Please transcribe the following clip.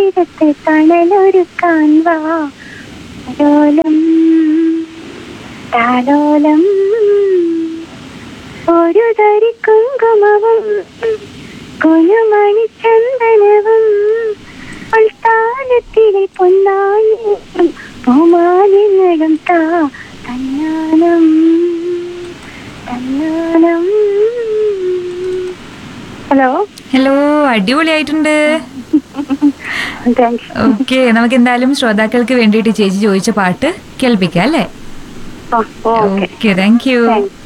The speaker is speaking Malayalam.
തീരത്ത് തണലൊരുക്കാൻ വാ താലോലം താലോലം ഒരു തരി കുങ്കുമവും കുഞ്ഞുമണി ചന്ദനവും ഉൾത്താനത്തിലെ പൊന്നായും പൂമാലിങ്ങളും താ തന്നാനം തന്നാനം ഹലോ ഹലോ അടിപൊളിയായിട്ടുണ്ട് താങ്ക്സ് ഓക്കെ നമുക്ക് എന്തായാലും ശ്രോതാക്കൾക്ക് വേണ്ടിയിട്ട് ചേച്ചി ചോദിച്ച പാട്ട് കേൾപ്പിക്കാം അല്ലേ okay okay thank you thanks